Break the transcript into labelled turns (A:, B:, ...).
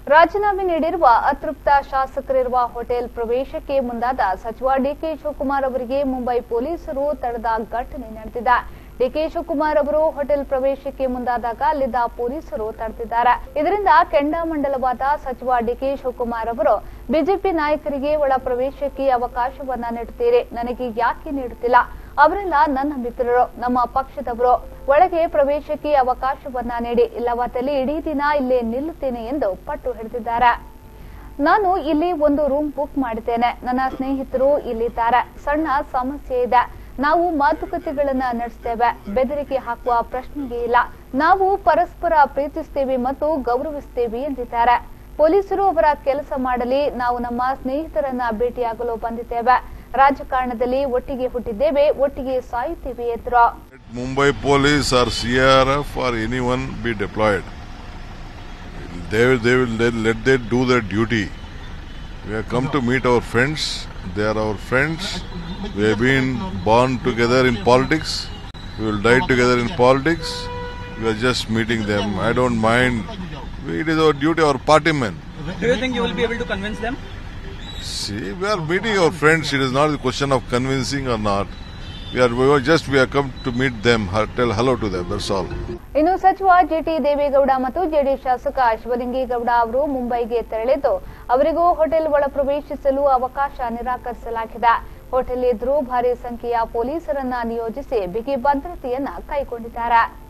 A: ರಾಜೀನಾಮೆ ನೀಡಿರುವ ಅತೃಪ್ತ ಶಾಸಕರಿರುವ ಹೋಟೆಲ್ ಪ್ರವೇಶಕ್ಕೆ ಮುಂದಾದ ಸಚಿವ ಡಿಕೆ ಶಿವಕುಮಾರ್ ಅವರಿಗೆ ಮುಂಬೈ ಪೊಲೀಸರು ತಡೆದ ಘಟನೆ ನಡೆದಿದೆ ಡಿಕೆ ಶಿವಕುಮಾರ್ ಅವರು ಹೋಟೆಲ್ ಪ್ರವೇಶಕ್ಕೆ ಮುಂದಾದಾಗ ಅಲ್ಲಿದ್ದ ಪೊಲೀಸರು ತಡೆದಿದ್ದಾರೆ ಇದರಿಂದ ಕೆಂಡಾಮಂಡಲವಾದ ಸಚಿವ ಡಿಕೆ ಶಿವಕುಮಾರ್ ಅವರು ಬಿಜೆಪಿ ನಾಯಕರಿಗೆ ಒಳ ಪ್ರವೇಶಕ್ಕೆ ಅವಕಾಶವನ್ನ ನೀಡುತ್ತೀರಿ ನನಗೆ ಯಾಕೆ ನೀಡುತ್ತಿಲ್ಲ ಅವರೆಲ್ಲ ನನ್ನ ಮಿತ್ರರು ನಮ್ಮ ಪಕ್ಷದವರು ಒಳಗೆ ಪ್ರವೇಶಕ್ಕೆ ಅವಕಾಶವನ್ನ ನೀಡಿ ಇಲ್ಲವಾದಲ್ಲಿ ಇಡೀ ದಿನ ಇಲ್ಲೇ ನಿಲ್ಲುತ್ತೇನೆ ಎಂದು ಪಟ್ಟು ಹಿಡಿದಿದ್ದಾರೆ ನಾನು ಇಲ್ಲಿ ಒಂದು ರೂಮ್ ಬುಕ್ ಮಾಡಿದ್ದೇನೆ ನನ್ನ ಸ್ನೇಹಿತರು ಇಲ್ಲಿದ್ದಾರೆ ಸಣ್ಣ ಸಮಸ್ಯೆ ಇದೆ ನಾವು ಮಾತುಕತೆಗಳನ್ನ ನಡೆಸ್ತೇವೆ ಬೆದರಿಕೆ ಹಾಕುವ ಪ್ರಶ್ನೆಗೆ ಇಲ್ಲ ನಾವು ಪರಸ್ಪರ ಪ್ರೀತಿಸ್ತೇವೆ ಮತ್ತು ಗೌರವಿಸ್ತೇವೆ ಎಂದಿದ್ದಾರೆ ಪೊಲೀಸರು ಅವರ ಕೆಲಸ ಮಾಡಲಿ ನಾವು ನಮ್ಮ ಸ್ನೇಹಿತರನ್ನ ಭೇಟಿಯಾಗಲು ಬಂದಿದ್ದೇವೆ ರಾಜಕಾರಣದಲ್ಲಿ ಒಟ್ಟಿಗೆ ಹುಟ್ಟಿದ್ದೇವೆ ಒಟ್ಟಿಗೆ ಸಾಯುತ್ತೇವೆ ಎಂದರು
B: Mumbai police or CRF or anyone be deployed. They will, they will let, let them do their duty. We have come to meet our friends. They are our friends. We have been born together in politics. We will die together in politics. We are just meeting them. I don't mind. It is our duty, our party men.
C: Do you think you will be able to convince them?
B: See, we are meeting our friends. It is not a question of convincing or not. We are, we are just we have come to meet them, tell hello to them. That's all.
A: ಇನ್ನು ಸಚಿವ ಜಿಟಿ ದೇವೇಗೌಡ ಮತ್ತು JDS ಶಾಸಕ ಶಿವಲಿಂಗೇಗೌಡ ಅವರು ಮುಂಬೈಗೆ ತೆರಳಿದ್ದು ಅವರಿಗೂ hotel ಒಳ ಪ್ರವೇಶಿಸಲು ಅವಕಾಶ ನಿರಾಕರಿಸಲಾಗಿದೆ ಹೋಟೆಲ್ ಎದುರು ಭಾರಿ ಸಂಖ್ಯೆಯ ಪೊಲೀಸರನ್ನ ನಿಯೋಜಿಸಿ ಬಿಗಿ ಭದ್ರತೆಯನ್ನ ಕೈಗೊಂಡಿದ್ದಾರೆ